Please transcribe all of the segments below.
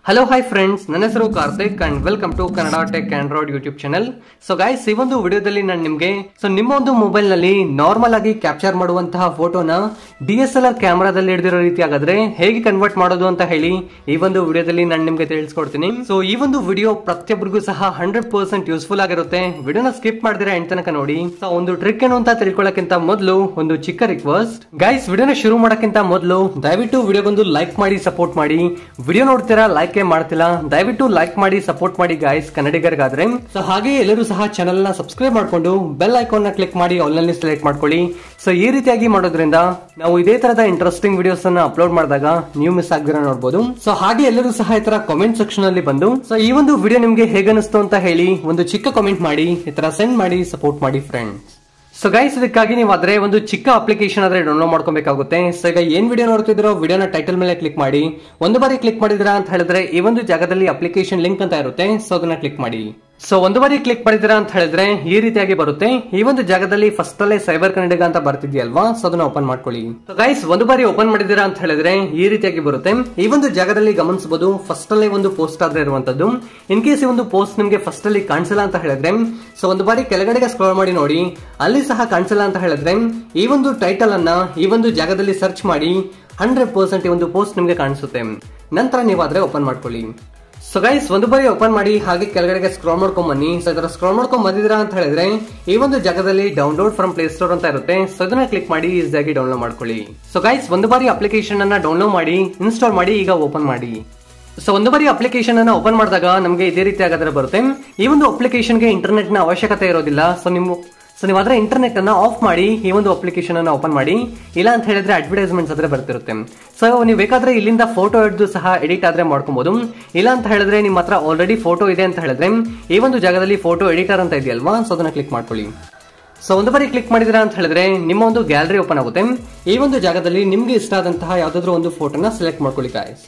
hello hi friends ನನ್ನ ಹೆಸರು Karthik and welcome to Kannada tech Android YouTube channel so guys ಈ ಒಂದು ವಿಡಿಯೋದಲ್ಲಿ ನಾನು ನಿಮಗೆ ಸೊ ನಿಮ್ಮ ಒಂದು ಮೊಬೈಲ್ ನಲ್ಲಿ ನಾರ್ಮಲ್ ಆಗಿ ಕ್ಯಾಪ್ಚರ್ ಮಾಡುವಂತಹ ಫೋಟೋನ ಡಿ ಎಸ್ ಎಲ್ ಆರ್ ಕ್ಯಾಮ್ರಾದಲ್ಲಿ ಹಿಡಿದಿರೋ ರೀತಿ ಆಗಾದ್ರೆ ಹೇಗೆ ಕನ್ವರ್ಟ್ ಮಾಡೋದು ಅಂತ ಹೇಳಿ ಈ ಒಂದು ವಿಡಿಯೋದಲ್ಲಿ ನಾನು ನಿಮಗೆ ತಿಳಿಸ್ಕೊಡ್ತೀನಿ ಸೊ ಈ ಒಂದು ವಿಡಿಯೋ ಪ್ರತಿಯೊಬ್ಬರಿಗೂ ಸಹ ಹಂಡ್ರೆಡ್ ಪರ್ಸೆಂಟ್ ಯೂಸ್ಫುಲ್ ಆಗಿರುತ್ತೆ ವಿಡಿಯೋನ ಸ್ಕಿಪ್ ಮಾಡಿದ್ರೆ ಎಂಟ್ ತನಕ ನೋಡಿ ಸೊ ಒಂದು ಟ್ರಿಕ್ ಏನು ಅಂತ ತಿಳ್ಕೊಳ್ಳೋಕ್ಕಿಂತ ಮೊದಲು ಒಂದು ಚಿಕ್ಕ ರಿಕ್ವೆಸ್ಟ್ ಗೈಸ್ ವಿಡಿಯೋನ ಶುರು ಮಾಡೋಕ್ಕಿಂತ ಮೊದಲು ದಯವಿಟ್ಟು ವಿಡಿಯೋಗೊಂದು ಲೈಕ್ ಮಾಡಿ ಸಪೋರ್ಟ್ ಮಾಡಿ ವಿಡಿಯೋ ನೋಡ್ತೀರಾ ಲೈಕ್ ಮಾಡ್ತಿಲ್ಲ ದಯವಿಟ್ಟು ಲೈಕ್ ಮಾಡಿ ಸಪೋರ್ಟ್ ಮಾಡಿ ಗಾಯ್ಸ್ ಕನ್ನಡಿಗರಿಗಾದ್ರೆ ಸೊ ಹಾಗೆ ಎಲ್ಲರೂ ಸಹ ಚಾನಲ್ ನ ಸಬ್ಸ್ಕ್ರೈಬ್ ಮಾಡ್ಕೊಂಡು ಬೆಲ್ ಐಕಾನ್ ನ ಕ್ಲಿಕ್ ಮಾಡಿ ಆನ್ಲೈನ್ ಸೆಲೆಕ್ಟ್ ಮಾಡ್ಕೊಳ್ಳಿ ಸೊ ಈ ರೀತಿಯಾಗಿ ಮಾಡೋದ್ರಿಂದ ನಾವು ಇದೇ ತರದ ಇಂಟ್ರೆಸ್ಟಿಂಗ್ ವಿಡಿಯೋಸ್ ಅನ್ನ ಅಪ್ಲೋಡ್ ಮಾಡಿದಾಗ ನೀವು ಮಿಸ್ ಆಗದಿರ ನೋಡಬಹುದು ಸೊ ಹಾಗೆ ಎಲ್ಲರೂ ಸಹ ಈ ತರ ಕಾಮೆಂಟ್ ಸೆಕ್ಷನ್ ಅಲ್ಲಿ ಬಂದು ಸೊ ಈ ಒಂದು ವಿಡಿಯೋ ನಿಮ್ಗೆ ಹೇಗನಿಸ್ತು ಅಂತ ಹೇಳಿ ಒಂದು ಚಿಕ್ಕ ಕಾಮೆಂಟ್ ಮಾಡಿ ಈ ತರ ಸೆಂಡ್ ಮಾಡಿ ಸಪೋರ್ಟ್ ಮಾಡಿ ಫ್ರೆಂಡ್ಸ್ ಸೊ ಗೈಸ್ ಇದಕ್ಕಾಗಿ ನೀವು ಆದ್ರೆ ಒಂದು ಚಿಕ್ಕ ಅಪ್ಲಿಕೇಶನ್ ಆದ್ರೆ ಡೌನ್ಲೋಡ್ ಮಾಡ್ಕೊಬೇಕಾಗುತ್ತೆ ಸೊ ಈಗ ಏನ್ ವಿಡಿಯೋ ನೋಡ್ತಿದ್ರೋ ವಿಡಿಯೋನ ಟೈಟಲ್ ಮೇಲೆ ಕ್ಲಿಕ್ ಮಾಡಿ ಒಂದು ಬಾರಿ ಕ್ಲಿಕ್ ಮಾಡಿದ್ರಾ ಅಂತ ಹೇಳಿದ್ರೆ ಈ ಒಂದು ಜಾಗದಲ್ಲಿ ಅಪ್ಲಿಕೇಶನ್ ಲಿಂಕ್ ಅಂತ ಇರುತ್ತೆ ಸೊ ಅದನ್ನ ಕ್ಲಿಕ್ ಮಾಡಿ ಸೊ ಒಂದು ಬಾರಿ ಕ್ಲಿಕ್ ಮಾಡಿದಿರಾ ಅಂತ ಹೇಳಿದ್ರೆ ಈ ರೀತಿಯಾಗಿ ಬರುತ್ತೆ ಈ ಒಂದು ಜಾಗದಲ್ಲಿ ಫಸ್ಟ್ ಅಲ್ಲೇ ಸೈಬರ್ ಕನ್ನಡಿಗ ಅಂತ ಬರ್ತಿದ್ಯಲ್ವಾ ಸೊ ಅದನ್ನ ಓಪನ್ ಮಾಡ್ಕೊಳ್ಳಿ ಗೈಸ್ ಒಂದು ಬಾರಿ ಓಪನ್ ಮಾಡಿದಿರಾ ಅಂತ ಹೇಳಿದ್ರೆ ಈ ರೀತಿಯಾಗಿ ಬರುತ್ತೆ ಈ ಒಂದು ಜಾಗದಲ್ಲಿ ಗಮನಿಸಬಹುದು ಫಸ್ಟ್ ಅಲ್ಲೇ ಒಂದು ಪೋಸ್ಟ್ ಆದ್ರೆ ಇರುವಂತದ್ದು ಇನ್ ಕೇಸ್ ಈ ಒಂದು ಪೋಸ್ಟ್ ನಿಮ್ಗೆ ಫಸ್ಟ್ ಅಲ್ಲಿ ಕಾಣಿಸಲ್ಲ ಅಂತ ಹೇಳಿದ್ರೆ ಸೊ ಒಂದು ಬಾರಿ ಕೆಳಗಡೆಗೆ ಸ್ಕ್ರೋಲ್ ಮಾಡಿ ನೋಡಿ ಅಲ್ಲಿ ಸಹ ಕಾಣಿಸಲ್ಲ ಅಂತ ಹೇಳಿದ್ರೆ ಈ ಒಂದು ಟೈಟಲ್ ಅನ್ನ ಈ ಒಂದು ಜಾಗದಲ್ಲಿ ಸರ್ಚ್ ಮಾಡಿ ಹಂಡ್ರೆಡ್ ಪರ್ಸೆಂಟ್ ಈ ಒಂದು ಪೋಸ್ಟ್ ನಿಮ್ಗೆ ಕಾಣಿಸುತ್ತೆ ನಂತರ ನೀವಾದ್ರೆ ಓಪನ್ ಮಾಡ್ಕೊಳ್ಳಿ ಸೊ ಗೈಸ್ ಒಂದು ಬಾರಿ ಓಪನ್ ಮಾಡಿ ಹಾಗೆ ಕೆಳಗಡೆಗೆ ಸ್ಕ್ರೋಲ್ ಮಾಡ್ಕೊಂಡ್ ಬನ್ನಿ ಸೊ ಇದರ ಸ್ಕ್ರೋಲ್ ಮಾಡ್ಕೊಂಡ್ ಬಂದಿದ್ದೀರಾ ಅಂತ ಹೇಳಿದ್ರೆ ಈ ಒಂದು ಜಾಗದಲ್ಲಿ ಡೌನ್ಲೋಡ್ ಫ್ರಮ್ ಪ್ಲೇ ಸ್ಟೋರ್ ಅಂತ ಇರುತ್ತೆ ಸೊ ಅದನ್ನ ಕ್ಲಿಕ್ ಮಾಡಿ ಈಸಿಯಾಗಿ ಡೌನ್ಲೋಡ್ ಮಾಡ್ಕೊಳ್ಳಿ ಸೊ ಗೈಸ್ ಒಂದು ಬಾರಿ ಅಪ್ಲಿಕೇಶನ್ ಅನ್ನ ಡೌನ್ಲೋಡ್ ಮಾಡಿ ಇನ್ಸ್ಟಾಲ್ ಮಾಡಿ ಈಗ ಓಪನ್ ಮಾಡಿ ಸೊ ಒಂದು ಬಾರಿ ಅಪ್ಲಿಕೇಶನ್ ಅನ್ನ ಓಪನ್ ಮಾಡಿದಾಗ ನಮಗೆ ಇದೇ ರೀತಿ ಆಗಾದ್ರೆ ಬರುತ್ತೆ ಈ ಒಂದು ಅಪ್ಲಿಕೇಶನ್ಗೆ ಇಂಟರ್ನೆಟ್ ನ ಅವಶ್ಯಕತೆ ಇರೋದಿಲ್ಲ ಸೊ ನಿಮ್ಮ ಸೊ ನೀವು ಅದರ ಇಂಟರ್ನೆಟ್ ಅನ್ನ ಆಫ್ ಮಾಡಿ ಈ ಒಂದು ಅಪ್ಲಿಕೇಶನ್ ಅನ್ನ ಓಪನ್ ಮಾಡಿ ಇಲ್ಲ ಅಂತ ಹೇಳಿದ್ರೆ ಅಡ್ವರ್ಟೈಸ್ಮೆಂಟ್ಸ್ ಆದ್ರೆ ಬರ್ತಿರುತ್ತೆ ಸೊ ನೀವು ಬೇಕಾದ್ರೆ ಇಲ್ಲಿಂದ ಫೋಟೋ ಹಿಡಿದು ಸಹ ಎಡಿಟ್ ಆದ್ರೆ ಮಾಡ್ಕೊಬಹುದು ಇಲ್ಲ ಅಂತ ಹೇಳಿದ್ರೆ ನಿಮ್ಮ ಹತ್ರ ಆಲ್ರೆಡಿ ಫೋಟೋ ಇದೆ ಅಂತ ಹೇಳಿದ್ರೆ ಈ ಒಂದು ಜಾಗದಲ್ಲಿ ಫೋಟೋ ಎಡಿಟರ್ ಅಂತ ಇದೆಯಲ್ವಾ ಸೊ ಅದನ್ನ ಕ್ಲಿಕ್ ಮಾಡ್ಕೊಳ್ಳಿ ಸೊ ಒಂದು ಬಾರಿ ಕ್ಲಿಕ್ ಮಾಡಿದಿರಾ ಅಂತ ಹೇಳಿದ್ರೆ ನಿಮ್ಮ ಒಂದು ಗ್ಯಾಲರಿ ಓಪನ್ ಆಗುತ್ತೆ ಈ ಒಂದು ಜಾಗದಲ್ಲಿ ನಿಮ್ಗೆ ಇಷ್ಟ ಆದಂತಹ ಯಾವ್ದಾದ್ರು ಒಂದು ಫೋಟೋನ ಸೆಲೆಕ್ಟ್ ಮಾಡ್ಕೊಳ್ಳಿ ಗಾಯ್ಸ್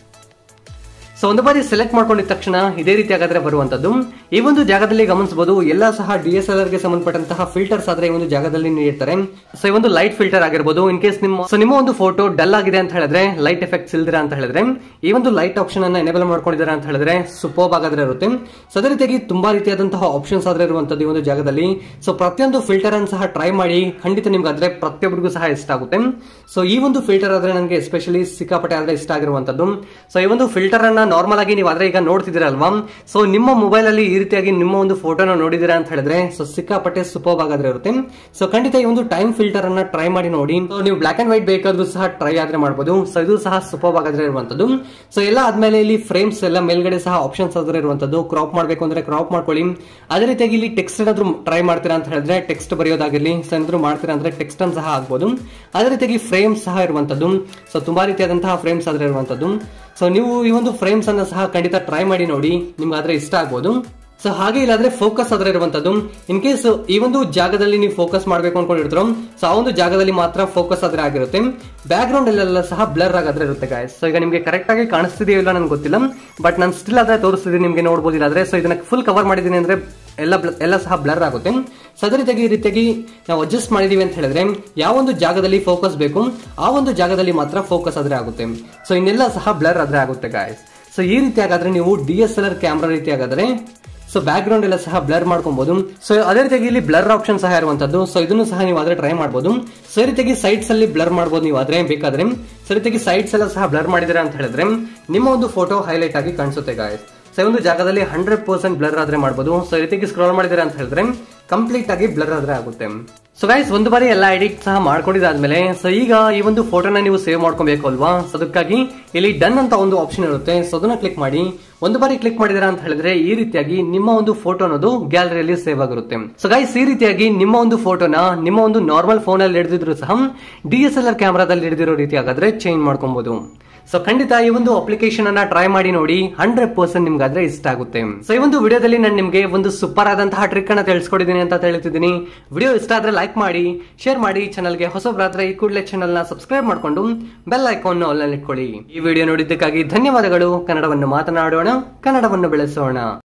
ಸೊ ಒಂದು ಬಾರಿ ಸೆಲೆಕ್ಟ್ ಮಾಡ್ಕೊಂಡಿದ ತಕ್ಷಣ ಇದೇ ರೀತಿ ಆಗಾದ್ರೆ ಬರುವಂತದ್ದು ಈ ಒಂದು ಜಾಗದಲ್ಲಿ ಗಮನಿಸಬಹುದು ಎಲ್ಲ ಸಹ ಡಿ ಎಸ್ ಎಲ್ ಆರ್ ಗೆ ಸಂಬಂಧಪಟ್ಟಂತಹ ಫಿಲ್ಟರ್ಸ್ ಆದ್ರೆ ಈ ಒಂದು ಜಾಗದಲ್ಲಿ ನೀಡಿರ್ತಾರೆ ಸೊ ಈ ಒಂದು ಲೈಟ್ ಫಿಲ್ಟರ್ ಆಗಿರ್ಬೋದು ಇನ್ ಕೇಸ್ ನಿಮ್ಮ ಸೊ ನಿಮ್ಮ ಒಂದು ಫೋಟೋ ಡಲ್ ಆಗಿದೆ ಅಂತ ಹೇಳಿದ್ರೆ ಲೈಟ್ ಎಫೆಕ್ಟ್ಸ್ ಇಲ್ದಿರ ಅಂತ ಹೇಳಿದ್ರೆ ಈ ಒಂದು ಲೈಟ್ ಆಪ್ಷನ್ ಅನ್ನ ಎನೇಬಲ್ ಮಾಡ್ಕೊಂಡಿದ್ದಾರೆ ಅಂತ ಹೇಳಿದ್ರೆ ಸೂಪರ್ ಆಗಾದ್ರೆ ಇರುತ್ತೆ ಸೊ ಅದೇ ರೀತಿಯಾಗಿ ತುಂಬಾ ರೀತಿಯಾದಂತಹ ಆಪ್ಷನ್ಸ್ ಆದ್ರೆ ಇರುವಂತದ್ದು ಈ ಒಂದು ಜಾಗದಲ್ಲಿ ಸೊ ಪ್ರತಿಯೊಂದು ಫಿಲ್ಟರ್ ಅನ್ನು ಸಹ ಟ್ರೈ ಮಾಡಿ ಖಂಡಿತ ನಿಮ್ಗೆ ಆದ್ರೆ ಪ್ರತಿಯೊಬ್ಬರಿಗೂ ಸಹ ಇಷ್ಟ ಆಗುತ್ತೆ ಸೊ ಈ ಒಂದು ಫಿಲ್ಟರ್ ಆದ್ರೆ ನನಗೆ ಎಸ್ಪೆಷಲಿ ಸಿಕ್ಕಾಪಟ್ಟೆ ಆದ್ರೆ ಇಷ್ಟ ಆಗಿರುವಂತದ್ದು ಸೊ ಈ ಒಂದು ಫಿಲ್ಟರ್ ಅನ್ನ ನಾರ್ಮಲ್ ಆಗಿ ನೀವು ಆದ್ರೆ ಈಗ ನೋಡ್ತಿದ್ದೀರಲ್ವಾ ಸೊ ನಿಮ್ಮ ಮೊಬೈಲ್ ಅಲ್ಲಿ ಈ ರೀತಿಯಾಗಿ ನಿಮ್ಮ ಒಂದು ಫೋಟೋನ ನೋಡಿದಿರಾ ಅಂತ ಹೇಳಿದ್ರೆ ಸೊ ಸಿಕ್ಕಾಪಟ್ಟೆ ಸೂಪರ್ ಆಗಾದ್ರೆ ಇರುತ್ತೆ ಸೊ ಖಂಡಿತ ಈ ಒಂದು ಟೈಮ್ ಫಿಲ್ಟರ್ ಅನ್ನ ಟ್ರೈ ಮಾಡಿ ನೋಡಿ ಸೊ ನೀವು ಬ್ಲಾಕ್ ಅಂಡ್ ವೈಟ್ ಬೇಕಾದ್ರೂ ಸಹ ಟ್ರೈ ಆದ್ರೆ ಮಾಡಬಹುದು ಸೊ ಇದು ಸಹ ಸೂಪರ್ ಆಗಾದ್ರೆ ಇರುವಂತದ್ದು ಸೊ ಎಲ್ಲ ಆದ್ಮೇಲೆ ಇಲ್ಲಿ ಫ್ರೇಮ್ಸ್ ಎಲ್ಲ ಮೇಲ್ಗಡೆ ಸಹ ಆಪ್ಷನ್ಸ್ ಆದ್ರೆ ಇರುವಂತದ್ದು ಕ್ರಾಪ್ ಮಾಡಬೇಕು ಅಂದ್ರೆ ಕ್ರಾಪ್ ಮಾಡ್ಕೊಳ್ಳಿ ಅದೇ ರೀತಿಯಾಗಿ ಇಲ್ಲಿ ಟೆಕ್ಸ್ಟ್ ಏನಾದ್ರು ಟ್ರೈ ಮಾಡ್ತೀರಾ ಅಂತ ಹೇಳಿದ್ರೆ ಟೆಕ್ಸ್ಟ್ ಬರೆಯೋದಾಗಿರ್ಲಿ ಸೊ ಏನಾದ್ರು ಮಾಡ್ತೀರಾ ಅಂದ್ರೆ ಟೆಕ್ಸ್ಟ್ ಅನ್ನು ಸಹ ಆಗ್ಬೋದು ಅದೇ ರೀತಿಯಾಗಿ ಫ್ರೇಮ್ಸ್ ಸಹ ಇರುವಂತದ್ದು ಸೊ ತುಂಬಾ ರೀತಿಯಾದಂತಹ ಫ್ರೇಮ್ಸ್ ಆದ್ರೆ ಇರುವಂತದ್ದು ಸೊ ನೀವು ಈ ಒಂದು ಫ್ರೇಮ್ಸ್ ಅನ್ನ ಸಹ ಖಂಡಿತ ಟ್ರೈ ಮಾಡಿ ನೋಡಿ ನಿಮ್ಗೆ ಆದ್ರೆ ಇಷ್ಟ ಆಗ್ಬೋದು ಸೊ ಹಾಗೆ ಇಲ್ಲಾದ್ರೆ ಫೋಕಸ್ ಆದ್ರೆ ಇರುವಂತದ್ದು ಇನ್ ಕೇಸ್ ಈ ಒಂದು ಜಾಗದಲ್ಲಿ ನೀವು ಫೋಕಸ್ ಮಾಡ್ಬೇಕು ಅನ್ಕೊಂಡಿರ್ತೀರೋ ಸೊ ಆ ಒಂದು ಜಾಗದಲ್ಲಿ ಮಾತ್ರ ಫೋಕಸ್ ಆದ್ರೆ ಆಗಿರುತ್ತೆ ಬ್ಯಾಕ್ ಗ್ರೌಂಡ್ ಅಲ್ಲೆಲ್ಲ ಸಹ ಬ್ಲರ್ ಆಗಾದ್ರೆ ಇರುತ್ತೆ ಗಾಯ್ಸ್ ಸೊ ಈಗ ನಿಮಗೆ ಕರೆಕ್ಟ್ ಆಗಿ ಕಾಣಿಸ್ತಿದೆಯೋ ಇಲ್ಲ ನನಗೆ ಗೊತ್ತಿಲ್ಲ ಬಟ್ ನಾನು ಸ್ಟಿಲ್ ಆದ್ರೆ ತೋರಿಸ್ತಿದ್ದೀನಿ ನಿಮಗೆ ನೋಡ್ಬೋದು ಇಲ್ಲಾದ್ರೆ ಸೊ ಇದನ್ನ ಫುಲ್ ಕವರ್ ಮಾಡಿದ್ದೀನಿ ಅಂದ್ರೆ ಎಲ್ಲ ಎಲ್ಲ ಸಹ ಬ್ಲರ್ ಆಗುತ್ತೆ ಸೊ ಅದೇ ರೀತಿಯಾಗಿ ಈ ರೀತಿಯಾಗಿ ನಾವು ಅಡ್ಜಸ್ಟ್ ಮಾಡಿದೀವಿ ಅಂತ ಹೇಳಿದ್ರೆ ಯಾವ ಒಂದು ಜಾಗದಲ್ಲಿ ಫೋಕಸ್ ಬೇಕು ಆ ಒಂದು ಜಾಗದಲ್ಲಿ ಮಾತ್ರ ಫೋಕಸ್ ಆದ್ರೆ ಆಗುತ್ತೆ ಸೊ ಇನ್ನೆಲ್ಲ ಸಹ ಬ್ಲರ್ ಆದ್ರೆ ಆಗುತ್ತೆ ಗಾಯ್ಸ್ ಸೊ ಈ ರೀತಿ ಆಗಾದ್ರೆ ನೀವು D S L R camera ರೀತಿ ಆಗಾದ್ರೆ ಸೊ ಬ್ಯಾಕ್ ಗ್ರೌಂಡ್ ಎಲ್ಲ ಸಹ ಬ್ಲರ್ ಮಾಡ್ಕೊಬಹುದು ಸೊ ಅದೇ ರೀತಿಯಾಗಿ ಇಲ್ಲಿ ಬ್ಲರ್ ಆಪ್ಷನ್ ಸಹ ಇರುವಂತದ್ದು ಸೊ ಇದನ್ನು ಸಹ ನೀವು ಆದ್ರೆ ಟ್ರೈ ಮಾಡಬಹುದು ಸೊ ರೀತಿಯಾಗಿ ಸೈಡ್ಸ್ ಅಲ್ಲಿ ಬ್ಲರ್ ಮಾಡಬಹುದು ನೀವು ಆದ್ರೆ ಬೇಕಾದ್ರೆ ಸೊ ರೀತಿಯಾಗಿ ಸೈಡ್ಸ್ ಎಲ್ಲ ಸಹ ಬ್ಲರ್ ಮಾಡಿದಿರಾ ಅಂತ ಹೇಳಿದ್ರೆ ನಿಮ್ಮ ಒಂದು ಫೋಟೋ ಹೈಲೈಟ್ ಆಗಿ ಕಾಣಿಸುತ್ತೆ ಗಾಯ್ಸ್ ಸೊ ಒಂದು ಜಾಗದಲ್ಲಿ ಹಂಡ್ರೆಡ್ ಪರ್ಸೆಂಟ್ ಬ್ಲರ್ ಆದ್ರೆ ಮಾಡಬಹುದು ಸೊ ಈ ರೀತಿಯಾಗಿ ಸ್ಕ್ರಾಲ್ ಮಾಡಿದಿರಾ ಅಂತ ಹೇಳಿದ್ರೆ ಕಂಪ್ಲೀಟ್ ಆಗಿ ಬ್ಲರ್ ಆದ್ರೆ ಆಗುತ್ತೆ ಸೊ ಗೈಸ್ ಒಂದು ಬಾರಿ ಎಲ್ಲ ಎಡಿಟ್ ಸಹ ಮಾಡ್ಕೊಂಡಿದ್ದಾದ್ಮೇಲೆ ಸೊ ಈಗ ಈ ಒಂದು ಫೋಟೋನ ನೀವು ಸೇವ್ ಮಾಡ್ಕೊಬೇಕು ಅಲ್ವಾ ಸೊ ಅದಕ್ಕಾಗಿ ಇಲ್ಲಿ ಡನ್ ಅಂತ ಒಂದು ಆಪ್ಷನ್ ಇರುತ್ತೆ ಸೊ ಅದನ್ನ ಕ್ಲಿಕ್ ಮಾಡಿ ಒಂದು ಬಾರಿ ಕ್ಲಿಕ್ ಮಾಡಿದಿರಾ ಅಂತ ಹೇಳಿದ್ರೆ ಈ ರೀತಿಯಾಗಿ ನಿಮ್ಮ ಒಂದು ಫೋಟೋ ಅನ್ನೋದು ಗ್ಯಾಲರಿಯಲ್ಲಿ ಸೇವ್ ಆಗಿರುತ್ತೆ ಸೊ ಗೈಸ್ ಈ ರೀತಿಯಾಗಿ ನಿಮ್ಮ ಒಂದು ಫೋಟೋನ ನಿಮ್ಮ ಒಂದು ನಾರ್ಮಲ್ ಫೋನ್ ಅಲ್ಲಿ ಹಿಡಿದಿದ್ರು ಸಹ ಡಿ ಎಸ್ ಎಲ್ ಆರ್ ಕ್ಯಾಮ್ರಾದಲ್ಲಿ ಹಿಡಿದಿರೋ ರೀತಿ ಆಗಾದ್ರೆ ಚೇಂಜ್ ಮಾಡ್ಕೊಬಹುದು ಸೊ ಖಂಡಿತ ಈ ಒಂದು ಅಪ್ಲಿಕೇಶನ್ ಅನ್ನ ಟ್ರೈ ಮಾಡಿ ನೋಡಿ ಹಂಡ್ರೆಡ್ ಪರ್ಸೆಂಟ್ ನಿಮ್ಗೆ ಆದ್ರೆ ಇಷ್ಟ ಆಗುತ್ತೆ ಸೊ ಈ ಒಂದು ವಿಡಿಯೋದಲ್ಲಿ ನಾನು ನಿಮ್ಗೆ ಒಂದು ಸೂಪರ್ ಆದಂತಹ ಟ್ರಿಕ್ ಅನ್ನ ತಿಳಿಸ್ಕೊಡಿದ್ದೀನಿ ಅಂತ ಹೇಳ್ತಿದ್ದೀನಿ ವಿಡಿಯೋ ಇಷ್ಟ ಆದ್ರೆ ಲೈಕ್ ಮಾಡಿ ಶೇರ್ ಮಾಡಿ ಚಾನಲ್ಗೆ ಹೊಸಬ್ರಾದ್ರೆ ಈ ಕೂಡಲೇ ಚಾನಲ್ ನ ಸಬ್ಸ್ಕ್ರೈಬ್ ಮಾಡ್ಕೊಂಡು ಬೆಲ್ ಐಕಾನ್ ಆಲ್ ಇಟ್ಕೊಳ್ಳಿ ಈ ವಿಡಿಯೋ ನೋಡಿದ್ದಕ್ಕಾಗಿ ಧನ್ಯವಾದಗಳು ಕನ್ನಡವನ್ನು ಮಾತನಾಡೋಣ ಕನ್ನಡವನ್ನು ಬೆಳೆಸೋಣ